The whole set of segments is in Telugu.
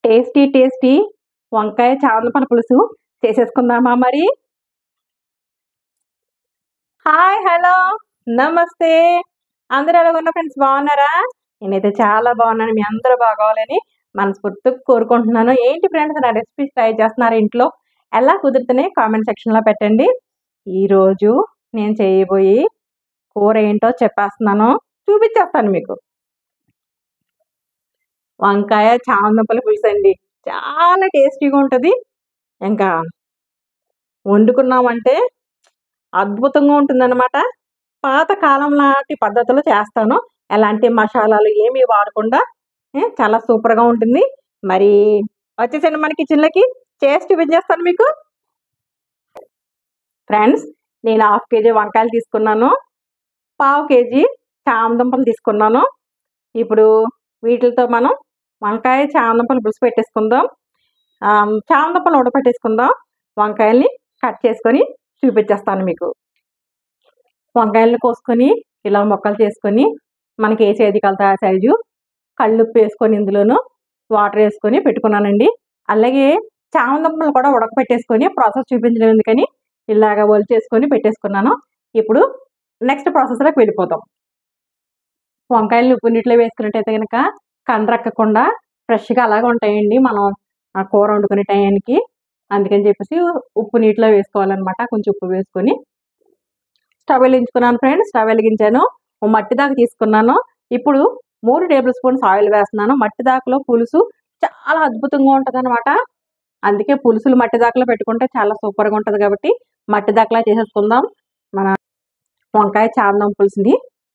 టేస్టీ టేస్టీ వంకాయ చామదుంపల పులుసు చేసేసుకుందామా మరి హాయ్ హలో నమస్తే అందరూ ఎలా ఉన్న ఫ్రెండ్స్ బాగున్నారా నేనైతే చాలా బాగున్నాను మీ అందరూ బాగోవాలని మనస్ఫూర్తిగా కోరుకుంటున్నాను ఏంటి ఫ్రెండ్స్ నా రెసిపీస్ ట్రై చేస్తున్నారు ఇంట్లో ఎలా కుదిరితేనే కామెంట్ సెక్షన్లో పెట్టండి ఈరోజు నేను చేయబోయి కూర ఏంటో చెప్పేస్తున్నాను చూపించేస్తాను మీకు వంకాయ చామదుంపల పులుసు అండి చాలా టేస్టీగా ఉంటుంది ఇంకా వండుకున్నామంటే అద్భుతంగా ఉంటుందన్నమాట పాత కాలం నాటి పద్ధతిలో చేస్తాను ఎలాంటి మసాలాలు ఏమీ వాడకుండా ఏ, చాలా సూపర్గా ఉంటుంది మరి వచ్చేసండి మన కిచెన్లోకి చేసి చూపించేస్తాను మీకు ఫ్రెండ్స్ నేను హాఫ్ కేజీ వంకాయలు తీసుకున్నాను పావు కేజీ చామదుంపలు తీసుకున్నాను ఇప్పుడు వీటితో మనం వంకాయ చామదుంపలు పులుసు పెట్టేసుకుందాం ఆ, చామదుంపలు ఉడపెట్టేసుకుందాం వంకాయల్ని కట్ చేసుకొని చూపించేస్తాను మీకు వంకాయలను కోసుకొని ఇలా మొక్కలు చేసుకొని మనకి ఏ సైజు కలతా ఆ సైజు కళ్ళుప్పు వేసుకొని ఇందులోను వాటర్ వేసుకొని పెట్టుకున్నానండి అలాగే చామదుంపలు కూడా ఉడకపెట్టేసుకొని ప్రాసెస్ చూపించడం ఎందుకని ఇలాగ చేసుకొని పెట్టేసుకున్నాను ఇప్పుడు నెక్స్ట్ ప్రాసెస్లోకి వెళ్ళిపోతాం వంకాయలు ఉప్పు నీటిలో వేసుకున్నట్టయితే కనుక కండ్రక్కకుండా ఫ్రెష్గా అలాగే ఉంటాయండి మనం ఆ కూర వండుకునే టయానికి అందుకని చెప్పేసి ఉప్పు నీటిలో వేసుకోవాలన్నమాట కొంచెం ఉప్పు వేసుకొని స్టవ్ వెలిగించుకున్నాను ఫ్రెండ్స్ స్టవ్ వెలిగించాను ఓ మట్టి దాకా తీసుకున్నాను ఇప్పుడు మూడు టేబుల్ స్పూన్స్ ఆయిల్ వేస్తున్నాను మట్టి దాకలో పులుసు చాలా అద్భుతంగా ఉంటుంది అనమాట అందుకే పులుసులు మట్టి దాకలో పెట్టుకుంటే చాలా సూపర్గా ఉంటుంది కాబట్టి మట్టి దాకలా చేసేసుకుందాం మన వంకాయ చామదం పులుసుని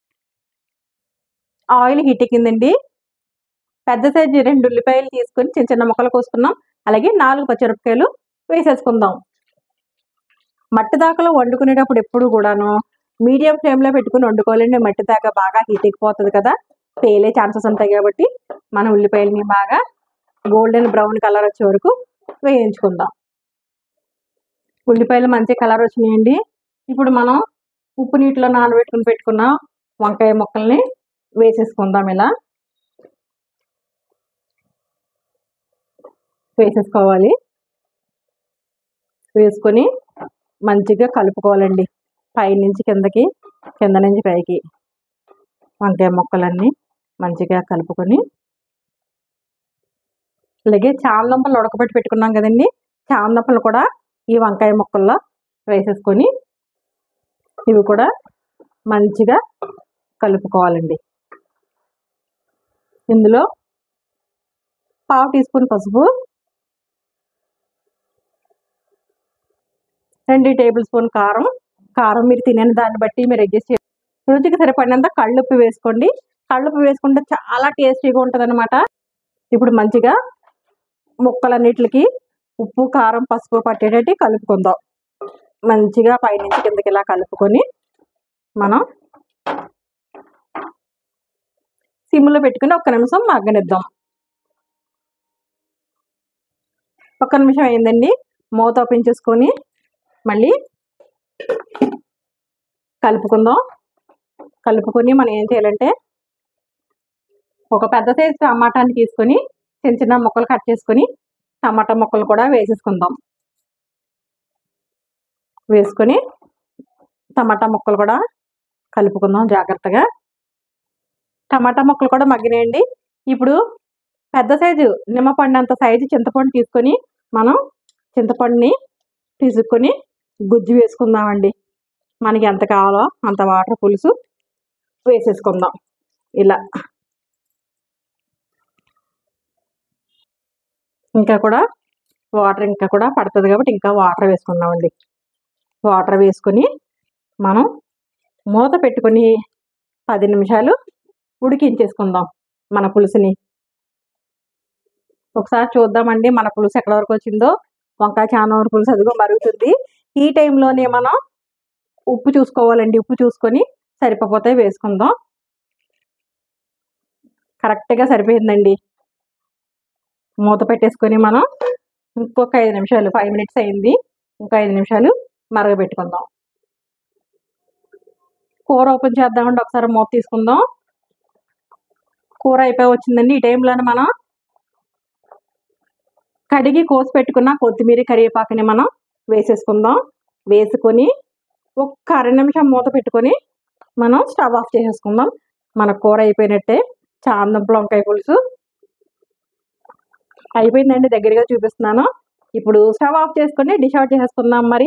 ఆయిల్ హీట్ ఎక్కిందండి పెద్ద సైజు రెండు ఉల్లిపాయలు తీసుకొని చిన్న చిన్న ముక్కలు కోసుకున్నాం అలాగే నాలుగు పచ్చిమిరపకాయలు వేసేసుకుందాం మట్టి దాకలో వండుకునేటప్పుడు ఎప్పుడు కూడాను మీడియం ఫ్లేమ్లో పెట్టుకుని వండుకోవాలండి మట్టి దాకా బాగా హీట్ ఎక్కిపోతుంది కదా పేలే ఛాన్సెస్ ఉంటాయి కాబట్టి మన ఉల్లిపాయలని బాగా గోల్డెన్ బ్రౌన్ కలర్ వచ్చే వరకు వేయించుకుందాం ఉల్లిపాయలు మంచి కలర్ వచ్చినాయండి ఇప్పుడు మనం ఉప్పు నీటిలో నానబెట్టుకుని పెట్టుకున్న వంకాయ ముక్కల్ని వేసేసుకుందాం ఇలా వేసేసుకోవాలి వేసుకొని మంచిగా కలుపుకోవాలండి పైనుంచి కిందకి కింద నుంచి పైకి వంకాయ ముక్కలన్నీ మంచిగా కలుపుకొని అలాగే చామదుంపలు ఉడకబెట్టి పెట్టుకున్నాం కదండి చామదుంపలు కూడా ఈ వంకాయ ముక్కల్లో వేసేసుకొని ఇవి కూడా మంచిగా కలుపుకోవాలండి ఇందులో పావు టీ స్పూన్ పసుపు రెండు టేబుల్ స్పూన్ కారం కారం మీరు తినే దాన్ని బట్టి మీరు అడ్జస్ట్ చే రుచికి సరిపడినంత కళ్ళుప్పు వేసుకోండి కళ్ళుప్పు వేసుకుంటే చాలా టేస్టీగా ఉంటుంది అనమాట ఇప్పుడు మంచిగా ముక్కలన్నిటికి ఉప్పు కారం పసుపు పట్టేటట్టు కలుపుకుందాం మంచిగా పైనుంచి కిందకి ఇలా కలుపుకొని మనం సిమ్లో పెట్టుకుని ఒక్క నిమిషం మగ్గనిద్దాం ఒక్క నిమిషం అయిందండి మూత ఓపెన్ చేసుకొని మళ్ళీ కలుపుకుందాం కలుపుకొని మనం ఏం చేయాలంటే ఒక పెద్ద సైజు టమాటాని తీసుకొని చిన్న చిన్న ముక్కలు కట్ చేసుకొని టమాటా ముక్కలు కూడా వేసేసుకుందాం వేసుకొని టమాటా ముక్కలు కూడా కలుపుకుందాం జాగ్రత్తగా టమాటా ముక్కలు కూడా మగ్గినాయండి ఇప్పుడు పెద్ద సైజు నిమ్మపండు అంత సైజు చింతపండు తీసుకొని మనం చింతపండుని తీసుకొని గుజ్జు వేసుకుందామండి మనకి ఎంత కావాలో అంత వాటర్ పులుసు వేసేసుకుందాం ఇలా ఇంకా కూడా వాటర్ ఇంకా కూడా పడుతుంది కాబట్టి ఇంకా వాటర్ వేసుకుందామండి వాటర్ వేసుకొని మనం మూత పెట్టుకొని పది నిమిషాలు ఉడికించేసుకుందాం మన పులుసుని ఒకసారి చూద్దామండి మన పులుసు ఎక్కడి వరకు వచ్చిందో వంకాయ చానూరు పులుసు అదిగో మరుగుతుంది ఈ టైంలోనే మనం ఉప్పు చూసుకోవాలండి ఉప్పు చూసుకొని సరిపోతే వేసుకుందాం కరెక్ట్గా సరిపోయిందండి మూత పెట్టేసుకొని మనం ఇంకొక ఐదు నిమిషాలు ఫైవ్ మినిట్స్ అయింది ఇంకో ఐదు నిమిషాలు మరగబెట్టుకుందాం కూర ఓపెన్ చేద్దామండి ఒకసారి మూత తీసుకుందాం కూర అయిపోయి వచ్చిందండి ఈ టైంలోనే మనం కడిగి కోసి పెట్టుకున్న కొత్తిమీర కరివేపాకుని మనం వేసేసుకుందాం వేసుకొని ఒక్క అర నిమిషం మూత పెట్టుకొని మనం స్టవ్ ఆఫ్ చేసేసుకుందాం మన కూర అయిపోయినట్టే చాందంపుల వంకాయ పులుసు అయిపోయిందండి దగ్గరగా చూపిస్తున్నాను ఇప్పుడు స్టవ్ ఆఫ్ చేసుకొని డిష్ అవుట్ చేసేసుకుందాం మరి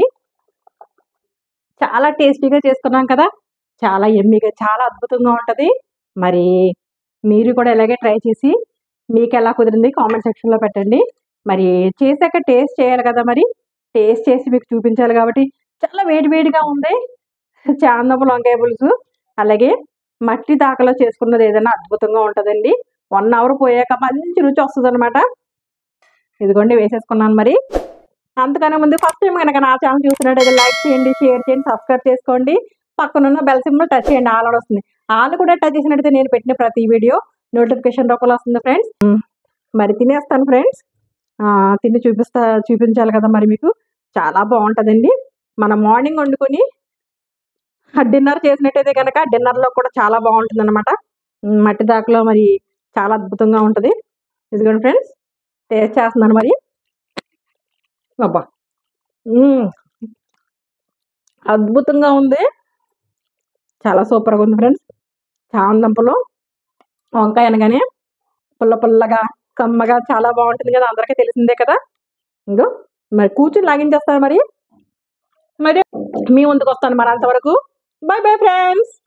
చాలా టేస్టీగా చేసుకున్నాం కదా చాలా ఎమ్మిగా చాలా అద్భుతంగా ఉంటుంది మరి మీరు కూడా ఇలాగే ట్రై చేసి మీకు ఎలా కుదిరింది కామెంట్ సెక్షన్లో పెట్టండి మరి చేశాక టేస్ట్ చేయాలి కదా మరి టేస్ట్ చేసి మీకు చూపించాలి కాబట్టి చాలా వేడి వేడిగా ఉంది చాందపుల వంకాయ పులుసు అలాగే మట్టి దాకలో చేసుకున్నది ఏదైనా అద్భుతంగా ఉంటుందండి వన్ అవర్ పోయాక మంచి రుచి వస్తుంది అనమాట ఇదిగోండి వేసేసుకున్నాను మరి అంతకన్నా ముందు ఫస్ట్ టైం కనుక నా ఛానల్ చూసినట్టయితే లైక్ చేయండి షేర్ చేయండి సబ్స్క్రైబ్ చేసుకోండి పక్కనున్న బెల్ సింబల్ టచ్ చేయండి ఆల్ అని వస్తుంది ఆల్ కూడా టచ్ చేసినట్టయితే నేను పెట్టిన ప్రతి వీడియో నోటిఫికేషన్ రూపంలో వస్తుంది ఫ్రెండ్స్ మరి తినేస్తాను ఫ్రెండ్స్ తిని చూపిస్తా చూపించాలి కదా మరి మీకు చాలా బాగుంటుందండి మనం మార్నింగ్ వండుకొని డిన్నర్ చేసినట్టయితే కనుక డిన్నర్లో కూడా చాలా బాగుంటుంది అనమాట మట్టి దాకలో మరి చాలా అద్భుతంగా ఉంటుంది ఇదిగోండి ఫ్రెండ్స్ టేస్ట్ చేస్తున్నాను మరి అబ్బా మ్మ్. అద్భుతంగా ఉంది చాలా సూపర్గా ఉంది ఫ్రెండ్స్ చామందంపలు వంకాయ అనగానే పుల్ల పుల్లగా కమ్మగా చాలా బాగుంటుంది కదా అందరికీ తెలిసిందే కదా ఇంకో మరి కూర్చుని లాగించేస్తాను మరి మరి మీ ముందుకు వస్తాను మరి అంతవరకు బాయ్ బాయ్ ఫ్రెండ్స్